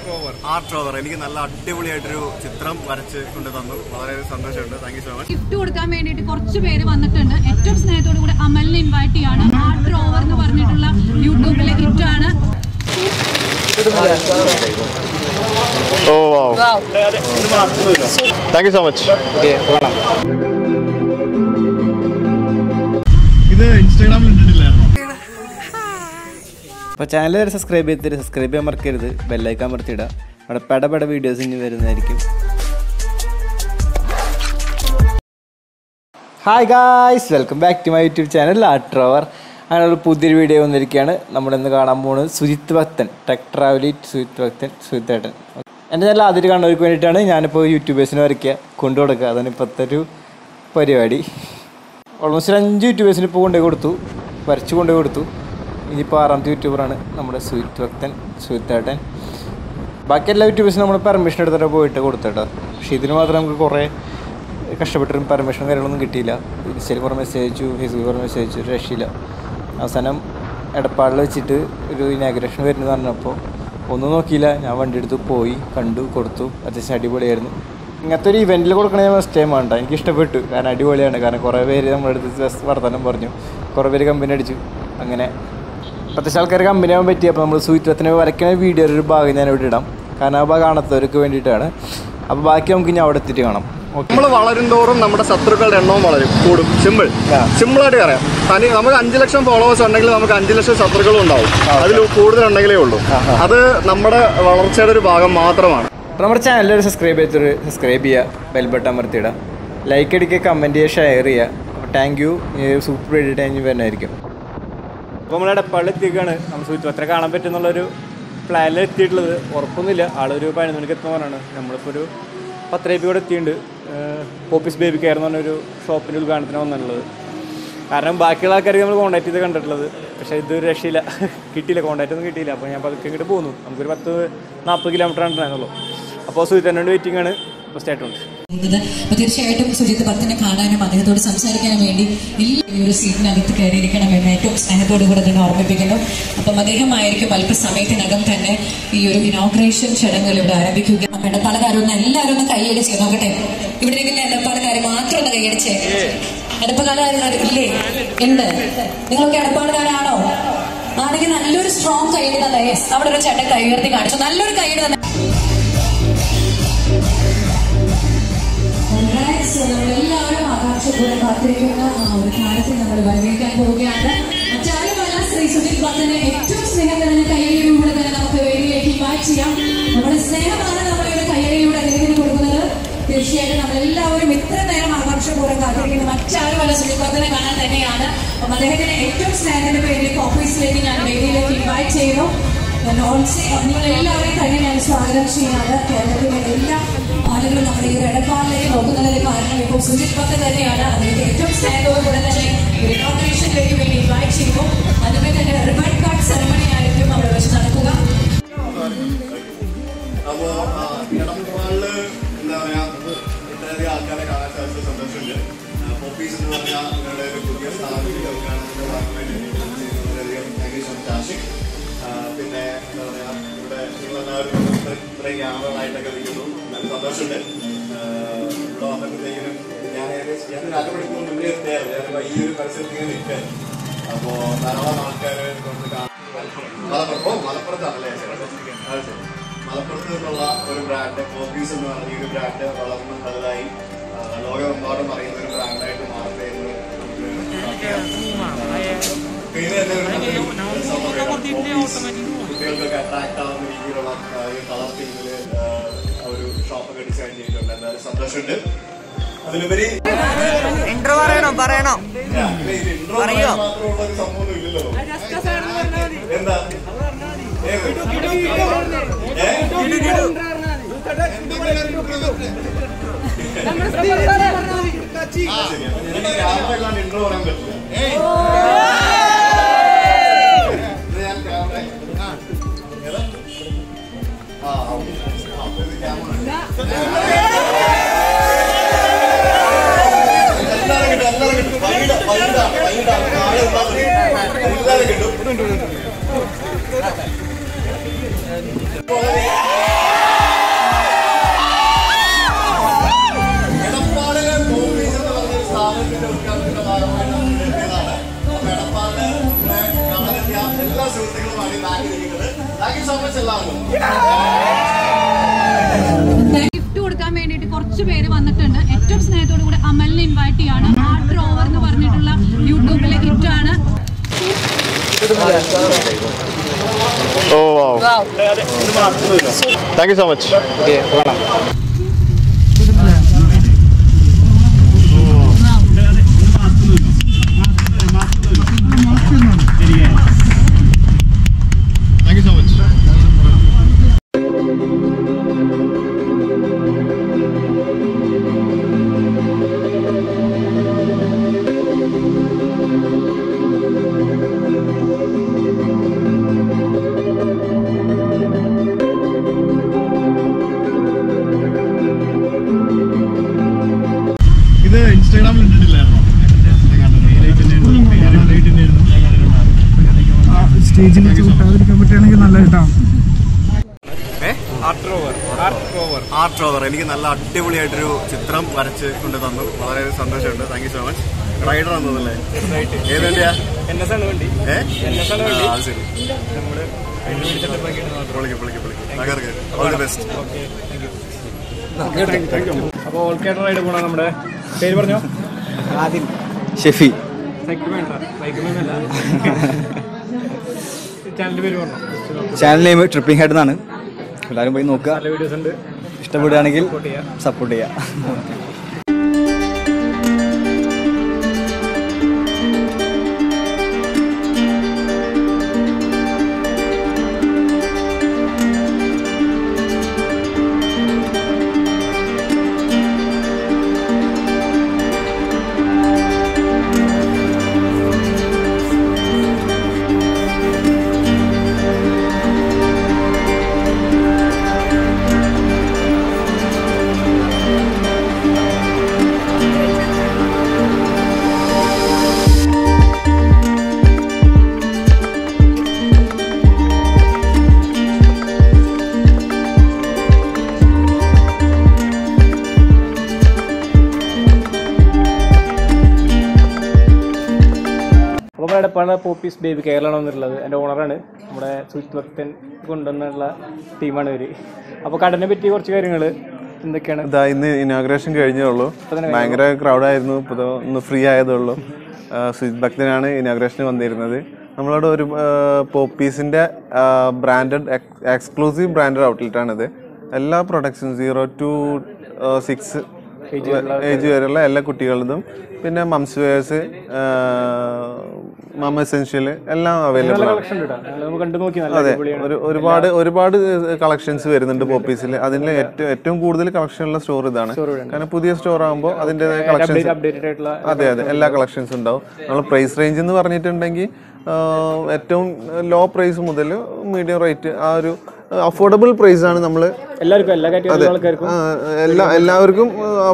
Art over എനിക്ക് നല്ല അടിപൊളിയായിട്ടൊരു ചിത്രം വരച്ച് കൊണ്ട് തന്നു വളരെ സന്തോഷമുണ്ട് thank you so much gift കൊടുക്കാൻ വേണ്ടിയിട്ട് കുറച്ച് പേര് വന്നിട്ടുണ്ട് ഏറ്റവും സ്നേഹത്തോടു കൂടി അമലിനെ ഇൻവൈറ്റ് ചെയ്യാണ് ആർട്ട് ഓവർ എന്ന് പറഞ്ഞിട്ടുള്ള യൂട്യൂബിലെ ഹിറ്റ് ആണ് oh thank you so much ഇത് ഇൻസ്റ്റാഗ്രാമിൽ ഇട്ടിട്ടില്ലായിരുന്നു അപ്പോൾ ചാനൽ വരെ സബ്സ്ക്രൈബ് ചെയ്തിട്ട് സബ്സ്ക്രൈബ് ചെയ്യാൻ മറക്കരുത് ബെല്ലൈക്കാൻ മറത്തിടുക അവിടെ പെടപെട വീഡിയോസ് ഇനി വരുന്നതായിരിക്കും hi guys welcome back to my YouTube channel art rover അങ്ങനെ ഒരു പുതിയൊരു വീഡിയോ വന്നിരിക്കുകയാണ് നമ്മളിന്ന് കാണാൻ പോകുന്നത് സുജിത് ഭക്തൻ ടെക് ട്രാവലിറ്റ് സുജിത് ഭക്തൻ സുജിത് ഏട്ടൻ എൻ്റെ ചാനൽ ആദ്യം കാണുന്നവർക്ക് വേണ്ടിയിട്ടാണ് ഞാനിപ്പോൾ യൂട്യൂബേഴ്സിന് വരയ്ക്കുക കൊണ്ടു കൊടുക്കുക അതാണ് ഇപ്പോഴത്തെ ഒരു പരിപാടി ഓൾമോസ്റ്റ് ഒരു അഞ്ച് യൂട്യൂബേഴ്സിന് ഇപ്പോൾ കൊണ്ടുപോയി കൊടുത്തു വരച്ച് കൊണ്ടുപോയി കൊടുത്തു ഇനിയിപ്പോൾ ആറാമത്തെ യൂട്യൂബറാണ് നമ്മുടെ സുജിത് ഭക്തൻ സുജിത് ഏട്ടൻ ബാക്കി എല്ലാ യൂട്യൂബേഴ്സിനും നമ്മൾ പെർമിഷൻ എടുത്തിട്ട് പോയിട്ട് കൊടുത്തേട്ടോ പക്ഷേ ഇതിന് മാത്രം നമുക്ക് കുറേ കഷ്ടപ്പെട്ടിട്ടും പെർമിഷനും കാര്യങ്ങളൊന്നും കിട്ടിയില്ല ഇൻസ്റ്റയിൽ കുറേ മെസ്സേജ് അയച്ചു ഫേസ്ബുക്കിൽ കുറേ മെസ്സേജ് അയച്ചു ഒരു രക്ഷയില്ല അവസാനം എടപ്പാടിൽ വെച്ചിട്ട് ഒരു ഇനാഗ്രേഷൻ വരുന്നത് പറഞ്ഞപ്പോൾ ഒന്നും നോക്കിയില്ല ഞാൻ വണ്ടി എടുത്ത് പോയി കണ്ടു കൊടുത്തു അത്യാവശ്യം അടിപൊളിയായിരുന്നു ഇങ്ങനത്തെ ഒരു ഇവൻറ്റിൽ കൊടുക്കണ ഞാൻ ഫസ്റ്റ് ടൈം വേണ്ട എനിക്ക് ഇഷ്ടപ്പെട്ടു കാരണം അടിപൊളിയാണ് കാരണം കുറേ പേര് നമ്മുടെ അടുത്ത് just വർത്തമാനം പറഞ്ഞു കുറേ പേര് കമ്പനി അടിച്ചു അങ്ങനെ അത്യാവശ്യം ആൾക്കാർ കമ്പനി ആവാൻ പറ്റി അപ്പോൾ നമ്മൾ സൂത്രത്തിന് വരയ്ക്കുന്ന വീഡിയോയുടെ ഒരു ഭാഗം ഞാൻ ഇവിടെ ഇടാം കാരണം ആ ഭാഗം കാണാത്തവർക്ക് വേണ്ടിയിട്ടാണ് അപ്പോൾ ബാക്കി നമുക്ക് ഇനി അവിടെ എത്തിയിട്ട് കാണാം ഓക്കെ നമ്മൾ വളരും തോറും നമ്മുടെ ശത്രുക്കളുടെ എണ്ണവും വളരും കൂടും സിമ്പിൾ സിമ്പിൾ ആയിട്ട് പറയാം തനി നമുക്ക് അഞ്ചു ലക്ഷം ഫോളോവേഴ്സ് ഉണ്ടെങ്കിൽ നമുക്ക് അഞ്ചു ലക്ഷം ശത്രുക്കളും ഉണ്ടാവും അതിൽ കൂടുതൽ ഉണ്ടെങ്കിലേ ഉള്ളൂ അത് നമ്മുടെ വളർച്ചയുടെ ഒരു ഭാഗം മാത്രമാണ് അപ്പോൾ നമ്മുടെ ചാനൽ ഒരു സബ്സ്ക്രൈബ് ചെയ്തൊരു സബ്സ്ക്രൈബ് ചെയ്യുക ബെൽ ബട്ടൺ അമർത്തിയിടുക ലൈക്ക് അടിക്കുക കമൻറ്റ് ചെയ്യുക ഷെയർ ചെയ്യുക അപ്പോൾ താങ്ക് യു സൂപ്പർ എഡിറ്റ് കഴിഞ്ഞ് വരുന്നതായിരിക്കും അപ്പോൾ നമ്മൾ എടപ്പാളിൽ എത്തിക്കുകയാണ് നമ്മൾ സൂചിപ്പത്ര കാണാൻ പറ്റുന്നുള്ളൊരു പ്ലാനിൽ എത്തിയിട്ടുള്ളത് ഉറപ്പൊന്നുമില്ല ആളൊരു പതിനൊന്ന് മണിക്ക് എത്തുന്ന പറഞ്ഞാണ് നമ്മളിപ്പോൾ ഒരു പത്തരയ്ക്ക് കൂടെ എത്തിയിട്ടുണ്ട് പോപ്പീസ് ബേബി കെയർ എന്ന് പറഞ്ഞൊരു ഷോപ്പിൻ്റെ ഉദ്ഘാടനത്തിന് വന്നിട്ടുള്ളത് കാരണം ബാക്കിയുള്ള ആൾക്കാർക്ക് നമ്മൾ കോൺടാക്ട് ചെയ്ത് കണ്ടിട്ടുള്ളത് പക്ഷേ ഇത് ഒരു രക്ഷയില്ല കിട്ടിയില്ല കോൺടാക്റ്റ് ഒന്നും കിട്ടിയില്ല അപ്പോൾ ഞാൻ പതുക്കെ ഇങ്ങോട്ട് പോന്നു നമുക്കൊരു പത്ത് നാൽപ്പത് കിലോമീറ്റർ ഉണ്ടായിരുന്നുള്ളൂ അപ്പോൾ സുഹിതനോട് വെയിറ്റിംഗ് ആണ് അപ്പോൾ സ്റ്റാർട്ട് ഉണ്ട് പോകുന്നത് അപ്പൊ തീർച്ചയായിട്ടും സുജിത് ഭക്തനെ കാണാനും അദ്ദേഹത്തോട് സംസാരിക്കാനും വേണ്ടി എല്ലാ ഈ ഒരു സീറ്റിനകത്ത് കയറിയിരിക്കണമെന്ന് ഏറ്റവും സ്നേഹത്തോടു കൂടെ തന്നെ ഓർമ്മിപ്പിക്കുന്നു അപ്പം അദ്ദേഹമായിരിക്കും അല്പസമയത്തിനകം തന്നെ ഈ ഒരു ഇനോഗ്രേഷൻ ചടങ്ങുകൾ ഇവിടെ ആരംഭിക്കുക അപ്പൊ എടപ്പാളക്കാരൊന്ന് എല്ലാവരും ഒന്ന് കൈയടിച്ച് നോക്കട്ടെ ഇവിടെ ഇരിക്കുന്ന എടപ്പാളക്കാർ മാത്രം ഒന്ന് കൈയടിച്ചേ എടപ്പാളക്കാർ ഇല്ലേ ഉണ്ട് നിങ്ങളൊക്കെ എടപ്പാളുകാരാണോ ആണെങ്കിൽ നല്ലൊരു സ്ട്രോങ് കൈയ്യടി തന്നെ യെസ് അവിടെ ഒരു ചേട്ടൻ കൈ ഉയർത്തി കാണിച്ചു നല്ലൊരു കൈയ്യടി തന്നെ Congrats. നമ്മളെല്ലാവരും ആകാംക്ഷപൂർവ്വം കാത്തിരിക്കുന്ന ആ ഒരു കാര്യത്തിൽ നമ്മൾ വരവേൽക്കാൻ പോവുകയാണ് മറ്റാരുമല്ല ശ്രീ സുജിത് ഭക്തനെ ഏറ്റവും സ്നേഹം തന്നെ കയ്യടിയിലൂടെ തന്നെ നമുക്ക് വേദിയിലേക്ക് ഇൻവൈറ്റ് ചെയ്യാം നമ്മുടെ സ്നേഹമാണ് നമ്മളിവിടെ കയ്യടിയിലൂടെ അദ്ദേഹത്തിന് കൊടുക്കുന്നത് തീർച്ചയായിട്ടും നമ്മളെല്ലാവരും ഇത്ര നേരം ആകാംക്ഷപൂർവ്വം കാത്തിരിക്കുന്ന മറ്റാരുമല്ല സുജിത് ഭക്തനെ കാണാൻ തന്നെയാണ് അപ്പം അദ്ദേഹത്തിന് ഏറ്റവും സ്നേഹത്തിന്റെ പേരിൽ ഓഫീസിലേക്ക് ഞാൻ വേദിയിലേക്ക് ഇൻവൈറ്റ് ചെയ്യുന്നു നിങ്ങൾ എല്ലാവരെയും തന്നെ ഞാൻ സ്വാഗതം ചെയ്യുന്നത് കേരളത്തിലെ എല്ലാ ആളുകളും നമ്മുടെ ഈ എടപ്പാളിലേക്ക് നോക്കുന്നതിന് കാരണം ഇപ്പോൾ സുജിത് ഭക്തൻ തന്നെയാണ് അദ്ദേഹത്തെ ഏറ്റവും സ്നേഹത്തോടുകൂടെ തന്നെ ഒരു ഇനോഗ്രേഷനിലേക്ക് വേണ്ടി ഇൻവൈറ്റ് ചെയ്യുന്നു അതുപോലെ തന്നെ റിബൺ കാർഡ് സെറമണി ആയിരിക്കും അവിടെ വെച്ച് നടക്കുക അപ്പോൾ ഇടപാടില് എന്താ പറയാ ഇത്രയധികം ആൾക്കാരെ കാണാൻ സാധിച്ച സന്തോഷമുണ്ട് പോപ്പീസ് എന്ന് പറഞ്ഞാൽ നിങ്ങളുടെ ഒരു പുതിയ സ്ഥാപനത്തിന്റെ ഉദ്ഘാടനത്തിന്റെ ഭാഗമായിട്ട് ഞാൻ ചെയ്യുന്നത് വളരെയധികം thank you so much Ashiq ആ, പിന്നെ എന്താ പറയാ ഇവിടെ നിങ്ങളെല്ലാവരും ഇത്ര- ഇത്രയും ക്യാമറകളായിട്ടൊക്കെ നിൽക്കുന്നു നല്ല സന്തോഷമുണ്ട് ആ, ഇവിടെ വന്നപ്പോഴത്തേക്കിനും ഞാൻ ഏകദേശം ഞാൻ ഒരു അരമണിക്കൂർ മുന്നേ എത്തിയായിരുന്നു ഞാനിപ്പോ ഈ ഒരു പരിസരത്ത് ഇങ്ങനെ നിൽക്കുകയാണ് അപ്പോ ധാരാളം ആൾക്കാർ കൊണ്ട് കാണാൻ മലപ്പുറം ഓ മലപ്പുറത്താണല്ലേ അത് ശരി. മലപ്പുറത്ത് നിന്നുള്ള ഒരു ബ്രാൻഡ് കോപ്പീസ് എന്ന് പറഞ്ഞ ഈ ഒരു ബ്രാൻഡ് വളർന്ന് വലുതായി ആ, ലോകമെമ്പാടും അറിയുന്ന ഒരു ബ്രാൻഡായിട്ട് മാറട്ടെ എന്ന് നമുക്ക് പ്രാർത്ഥിക്കാം. പിന്നെ തന്നെ ഒരു നല്ലൊരു സംഭവമാണ്. കോപ്പീസ് കുട്ടികൾക്കൊക്കെ അട്രാക്ട് ആവുന്ന രീതിയിലുള്ള ആ, ഈ കളർ തീമില് ഒരു ഷോപ്പൊക്കെ ഡിസൈൻ ചെയ്തിട്ടുണ്ട് എന്തായാലും സന്തോഷമുണ്ട് അതിലുപരി ഇൻട്രോ പറയണോ പറയണോ പറയോ മാത്രമുള്ള ഒരു സംഭവം ഇല്ലല്ലോ എന്താ ഏത്? ഏ? ആ, ശരി. എനിക്ക് ക്യാമറ ഇല്ലാണ്ട് intro പറയാൻ പറ്റില്ല. ഇത് ഞാൻ ക്യാമറ- ആ. ഏതാ? ആ, ഓക്കേ. ആ, അപ്പൊ ഇത് ക്യാമറ ഉണ്ട്. എല്ലാവരും കിട്ടും, എല്ലാവരും കിട്ടും. വൈകിട്ട്, വൈകിട്ട്, വൈകിട്ട് നാളെ ഉണ്ടാവും. എല്ലാവരും കിട്ടും. ഗിഫ്റ്റ് കൊടുക്കാൻ വേണ്ടിയിട്ട് കുറച്ച് പേര് വന്നിട്ടുണ്ട് ഏറ്റവും സ്നേഹത്തോടു കൂടി അമലിനെ ഇൻവൈറ്റ് ചെയ്യാണ് ആർട്ട് റോവർ എന്ന് പറഞ്ഞിട്ടുള്ള യൂട്യൂബിലെ ഹിറ്റ് ആണ് oh thank you so much thank you so much ഇത് ഇൻസ്റ്റാഗ്രാമിൽ ഇട്ടിട്ടില്ലായിരുന്നോ സ്റ്റേജിൽ ചൂട്ടാതിരിക്കാൻ പറ്റുകയാണെങ്കിൽ നല്ല ഇട്ടാണ് ആർട്ട് റോവർ എനിക്ക് നല്ല അടിപൊളിയായിട്ടൊരു ചിത്രം വരച്ച് കൊണ്ട് തന്നു വളരെ സന്തോഷമുണ്ട് thank you so much rider ആണെന്നല്ലേ ഏത് വണ്ടിയാ ഏ? ആ, അത് ശരി പൊളിക്ക്, പൊളിക്ക്, പൊളിക്ക്. തകർക്ക്. All the best. അപ്പോൾ ഓൾ കേട്ടർ റൈഡ് പോണ നമ്മുടെ പേര് പറഞ്ഞോ ഷെഫി സൈക്കിൾ വേണ്ട സൈക്കിൾ വേണ്ട ചാനലിന്റെ പേര് പറഞ്ഞോ ചാനൽ നെയിം ട്രിപ്പിംഗ് ഹെഡ് എന്നാണ് എല്ലാവരും പോയി നോക്കുക നല്ല വീഡിയോസ് ഉണ്ട് ഇഷ്ടപ്പെടുകയാണെങ്കിൽ സപ്പോർട്ട് ചെയ്യുക അപ്പോൾ നമ്മുടെ എടപ്പാണ് പോപ്പീസ് ബേബി കേരളമാണ് വന്നിട്ടുള്ളത് എൻ്റെ ഓണറാണ് നമ്മുടെ സുജിത് ഭക്തൻ കൊണ്ടുവന്നുള്ള ടീമാണ് ഇവർ അപ്പോൾ കടനെ പറ്റി കുറച്ച് കാര്യങ്ങൾ എന്തൊക്കെയാണ് ഇതാ ഇന്ന് ഇനോഗ്രേഷൻ കഴിഞ്ഞേ ഉള്ളൂ ഭയങ്കര ക്രൗഡായിരുന്നു ഇപ്പോൾ ദാ ഒന്ന് ഫ്രീ ആയതേ ഉള്ളൂ ആ, സുജിത് ഭക്തനാണ് ഇനോഗ്രേഷന് വന്നിരുന്നത് നമ്മളവിടെ ഒരു പോപ്പീസിൻ്റെ ബ്രാൻഡഡ് എക്സ്ക്ലൂസീവ് ബ്രാൻഡഡ് ഔട്ട്ലെറ്റാണിത് എല്ലാ പ്രൊഡക്ട്സും സീറോ ടു സിക്സ് ഏജ് വരെയുള്ള എല്ലാ കുട്ടികളതും പിന്നെ മംസ് വെയേഴ്സ് മം എസെൻഷ്യൽ എല്ലാം അവൈലബിൾ ആണ് കളക്ഷൻ ഇടാം നമ്മൾ കണ്ടു നോക്കി നല്ല അതെ അടിപൊളിയാണ് ഒരു ഒരുപാട് ഒരുപാട് കളക്ഷൻസ് വരുന്നുണ്ട് പോപ്പീസിൽ അതിൽ ഏറ്റവും ഏറ്റവും കൂടുതൽ കളക്ഷൻ ഉള്ള സ്റ്റോർ ഇതാണ് കാരണം പുതിയ സ്റ്റോർ ആകുമ്പോൾ അതിൻ്റെതായ കളക്ഷൻസ് അപ്ഡേറ്റഡ് ആയിട്ടുള്ള അതെ അതെ എല്ലാ കളക്ഷൻസും ഉണ്ടാവും നമ്മൾ പ്രൈസ് റേഞ്ച് എന്ന് പറഞ്ഞിട്ടുണ്ടെങ്കിൽ ആഹ്, ഏറ്റവും ലോ പ്രൈസ് മുതൽ മീഡിയം റേറ്റ് ആ ഒരു അഫോർഡബിൾ പ്രൈസ് ആണ് നമ്മൾ എല്ലാവർക്കും എല്ലാ കാറ്റഗറി ആൾക്കാർക്കും എല്ലാ എല്ലാവർക്കും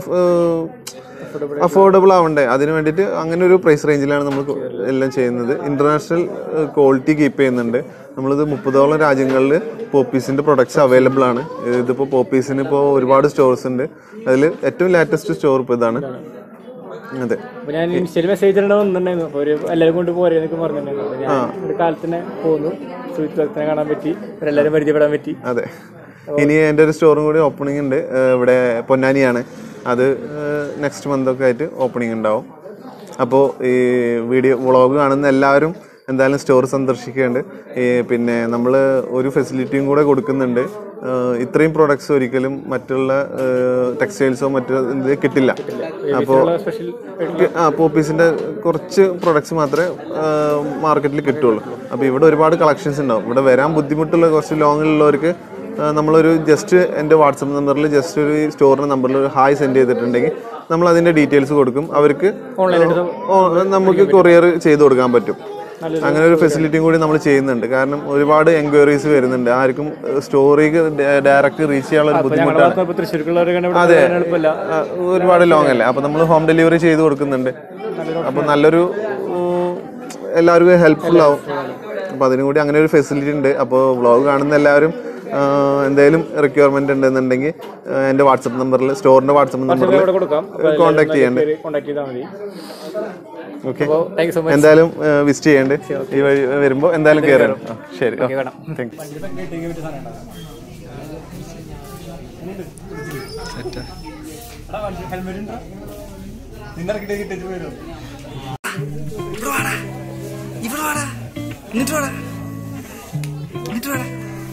അഫോർഡബിൾ ആവണ്ടേ അതിന് വേണ്ടിയിട്ട് അങ്ങനെ ഒരു പ്രൈസ് റേഞ്ചിലാണ് നമ്മൾ എല്ലാം ചെയ്യുന്നത് ഇന്റർനാഷണൽ ക്വാളിറ്റി കീപ്പ് ചെയ്യുന്നുണ്ട് നമ്മളിത് മുപ്പതോളം രാജ്യങ്ങളിൽ പോപ്പീസിന്റെ പ്രൊഡക്ട്സ് അവൈലബിൾ ആണ് ഇതിപ്പോൾ പോപ്പീസിന് ഇപ്പോൾ ഒരുപാട് സ്റ്റോർസ് ഉണ്ട് അതിൽ ഏറ്റവും ലാറ്റസ്റ്റ് സ്റ്റോർ ഇപ്പോൾ ഇതാണ് അതെ അപ്പോൾ ഞാൻ ഇൻസ്റ്റയിൽ മെസ്സേജ് ഇടേണ്ട വന്നിട്ടുണ്ടായിരുന്നു അപ്പോൾ ഒരു എല്ലാവരും കൊണ്ട് പോരെ എന്നൊക്കെ പറഞ്ഞിട്ടുണ്ടായിരുന്നു അപ്പോൾ ഞാൻ ഒരു കാലത്തിന് പോന്നു സുജിത് ഭക്തനെ കാണാൻ പറ്റി എല്ലാവരും പരിചയപ്പെടാൻ പറ്റി അതെ ഇനി എൻ്റെ ഒരു സ്റ്റോറും കൂടി ഓപ്പണിംഗ് ഉണ്ട് ഏഹ് ഇവിടെ പൊന്നാനിയാണ് അത് നെക്സ്റ്റ് മന്ത് ഒക്കെ ആയിട്ട് ഓപ്പണിംഗ് ഉണ്ടാവും അപ്പോൾ ഈ വീഡിയോ വ്ളോഗ് കാണുന്ന എല്ലാവരും എന്തായാലും സ്റ്റോർ സന്ദർശിക്കേണ്ട ഈ പിന്നെ നമ്മൾ ഒരു ഫെസിലിറ്റിയും കൂടെ കൊടുക്കുന്നുണ്ട് ഏഹ് ഇത്രയും പ്രൊഡക്ട്സ് ഒരിക്കലും മറ്റുള്ള ടെക്സ്റ്റൈൽസോ മറ്റു ഇത് കിട്ടില്ല അപ്പോൾ സ്പെഷ്യൽ ആ പോപ്പീസിന്റെ കുറച്ച് പ്രൊഡക്ട്സ് മാത്രമേ മാർക്കറ്റിൽ കിട്ടുള്ളൂ അപ്പോൾ ഇവിടെ ഒരുപാട് കളക്ഷൻസ് ഉണ്ടാവും ഇവിടെ വരാൻ ബുദ്ധിമുട്ടുള്ള കുറച്ച് ലോങ്ങിലുള്ളവർക്ക് ആ, നമ്മളൊരു ജസ്റ്റ് എൻ്റെ വാട്സപ്പ് നമ്പറിൽ ജസ്റ്റ് ഒരു സ്റ്റോറിൻ്റെ നമ്പറിൽ ഒരു ഹായ് സെൻഡ് ചെയ്തിട്ടുണ്ടെങ്കിൽ നമ്മൾ അതിൻ്റെ ഡീറ്റെയിൽസ് കൊടുക്കും അവർക്ക് ഓ, നമുക്ക് കൊറിയർ ചെയ്ത് കൊടുക്കാൻ പറ്റും അങ്ങനെ ഒരു ഫെസിലിറ്റിയും കൂടി നമ്മൾ ചെയ്യുന്നുണ്ട് കാരണം ഒരുപാട് എൻക്വയറീസ് വരുന്നുണ്ട് ആർക്കും സ്റ്റോറിക്ക് ഡയറക്റ്റ് റീച്ച് ചെയ്യാനുള്ള ഒരു ബുദ്ധിമുട്ടാണ് ഇപ്പോൾ തൃശ്ശൂർക്കുള്ളവരൊക്കെ ഇവിടെ അതെ വരാൻ എളുപ്പമില്ല ആ, ഒരുപാട് ലോങ് അല്ലേ അപ്പൊ നമ്മൾ ഹോം ഡെലിവറി ചെയ്ത് കൊടുക്കുന്നുണ്ട് അപ്പൊ നല്ലൊരു ഉം, എല്ലാവർക്കും ഹെൽപ്ഫുൾ ആവും അപ്പൊ അതിനും കൂടി അങ്ങനെ ഒരു ഫെസിലിറ്റി ഉണ്ട് അപ്പോൾ വ്ളോഗ് കാണുന്ന എല്ലാവരും ആ, എന്തെങ്കിലും റിക്വയർമെന്റ് ഉണ്ടെന്നുണ്ടെങ്കിൽ ആ, എൻ്റെ വാട്സപ്പ് നമ്പറിൽ സ്റ്റോറിന്റെ വാട്സപ്പ് നമ്പറിൽ ഇവിടെ കൊടുക്കാം കോൺടാക്ട് ചെയ്യേണ്ടത് കോൺടാക്ട് ചെയ്താൽ മതി ഓക്കെ അപ്പോൾ താങ്ക് യു സോ മച്ച് എന്തായാലും വിസിറ്റ് ചെയ്യേണ്ടത് ഈ വഴി വരുമ്പോൾ എന്തായാലും കയറാം ശരി താങ്ക് യു ഇവിടെ വാടാ ഇവിടെ വാടാ എന്നിട്ട് വാടാ എന്നിട്ട് വാടാ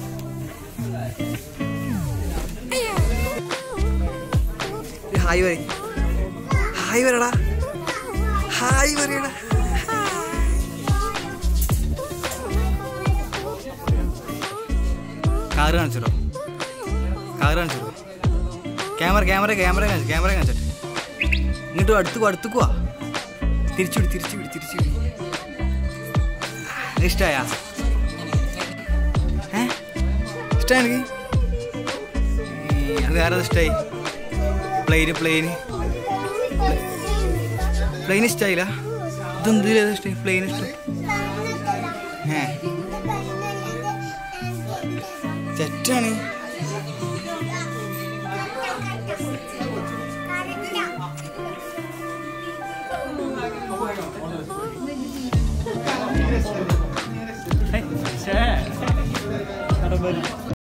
ഒരു ഹായ് പറ ഹായ് പറയടാ ഹായ് പറയടാ കാറ് കാണിച്ചിട്ടോ കാറ് കാണിച്ചിട്ടോ ക്യാമറ ക്യാമറ ക്യാമറ കാണിച്ചു ക്യാമറ കാണിച്ചിട്ട് ഇങ്ങോട്ട് അടുത്ത് അടുത്തേക്ക് വാ തിരിച്ചുവിടി തിരിച്ചുവിടി തിരിച്ചുവിടി ഇഷ്ടമായ ഏ ഇഷ്ടമായി എനിക്ക് അത് വേറെ ഇഷ്ടമായി പ്ലെയിന് പ്ലെയിന് പ്ലെയിൻ ഇഷ്ടമായില്ല ഇതെന്തിലും ഏതാ ഇഷ്ടമായി പ്ലെയിൻ ഇഷ്ടം ഏ തെറ്റാണ് ശ്ശേ.